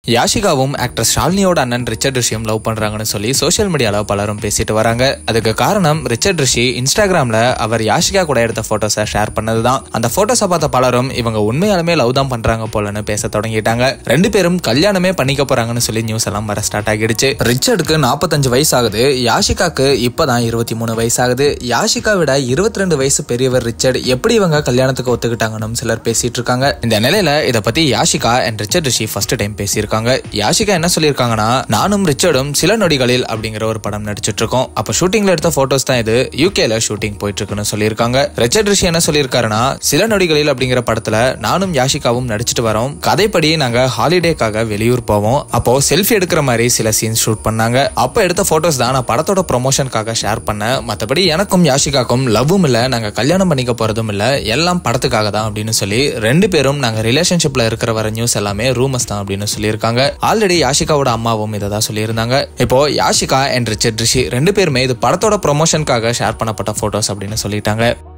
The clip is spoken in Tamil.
யாஷிகாவும் ஆக்ட்ரஸ் ஷாலினியோட அண்ணன் ரிச்சர்ட் ரிஷியும் லவ் பண்றாங்கன்னு சொல்லி சோஷியல் மீடியால பலரும் பேசிட்டு வராங்க அதுக்கு காரணம் ரிச்சர்ட் ரிஷி இன்ஸ்டாகிராம்ல அவர் யாஷிகா கூட எடுத்த போட்டோஸை ஷேர் பண்ணதுதான் அந்த போட்டோஸை பார்த்த பலரும் இவங்க உண்மையாலுமே லவ் தான் பண்றாங்க போலன்னு பேச தொடங்கிட்டாங்க ரெண்டு பேரும் கல்யாணமே பண்ணிக்க போறாங்கன்னு சொல்லி நியூஸ் எல்லாம் வர ஸ்டார்ட் ஆகிடுச்சு ரிச்சர்டுக்கு நாற்பத்தஞ்சு வயசு ஆகுது யாஷிகாக்கு இப்பதான் இருபத்தி மூணு வயசு ஆகுது யாஷிகா விட இருபத்தி ரெண்டு வயசு பெரியவர் ரிச்சர்ட் எப்படி இவங்க கல்யாணத்துக்கு ஒத்துக்கிட்டாங்கன்னு சிலர் பேசிட்டு இருக்காங்க இந்த நிலையில இத பத்தி Yashika and Richard Rishi first time பேசியிருக்காங்க யாஷிகா என்ன சொல்லியிருக்காங்கன்னா நானும் ரிச்சர்டும் சில நொடிகளில் அப்படிங்கிற ஒரு படம் நடிச்சிட்டு இருக்கோம் அப்ப ஷூட்டிங்ல எடுத்த போட்டோஸ் தான் இது யூகேல ஷூட்டிங் போயிட்டு இருக்குன்னு சொல்லியிருக்காங்க ரிச்சர்ட் ரிஷி என்ன சொல்லியிருக்காருன்னா சில நொடிகளில் அப்படிங்கிற படத்துல நானும் யாஷிகாவும் நடிச்சிட்டு வரோம் கதைப்படி நாங்க ஹாலிடேக்காக வெளியூர் போவோம் அப்போ செல்ஃபி எடுக்கிற மாதிரி சில சீன்ஸ் ஷூட் பண்ணாங்க அப்ப எடுத்த போட்டோஸ் தான் நான் படத்தோட ப்ரொமோஷனுக்காக ஷேர் பண்ணேன் மத்தபடி எனக்கும் யாஷிகாக்கும் லவ்வும் இல்ல நாங்க கல்யாணம் பண்ணிக்க போறதும் இல்ல எல்லாம் படத்துக்காக தான் அப்படின்னு சொல்லி ரெண்டு பேரும் நாங்க ரிலேஷன்ஷிப்ல இருக்கிற வர நியூஸ் எல்லாமே ரூமர்ஸ் தான் அப்படின்னு சொல்லியிருக்காங்க ஆல்ரெடி யாஷிகாவோட அம்மாவும் இதை தான் சொல்லியிருந்தாங்க இப்போ யாஷிகா அண்ட் ரிச்சர்ட் ரிஷி ரெண்டு பேருமே இது படத்தோட ப்ரொமோஷனுக்காக ஷேர் பண்ணப்பட்ட போட்டோஸ் அப்படின்னு சொல்லிட்டாங்க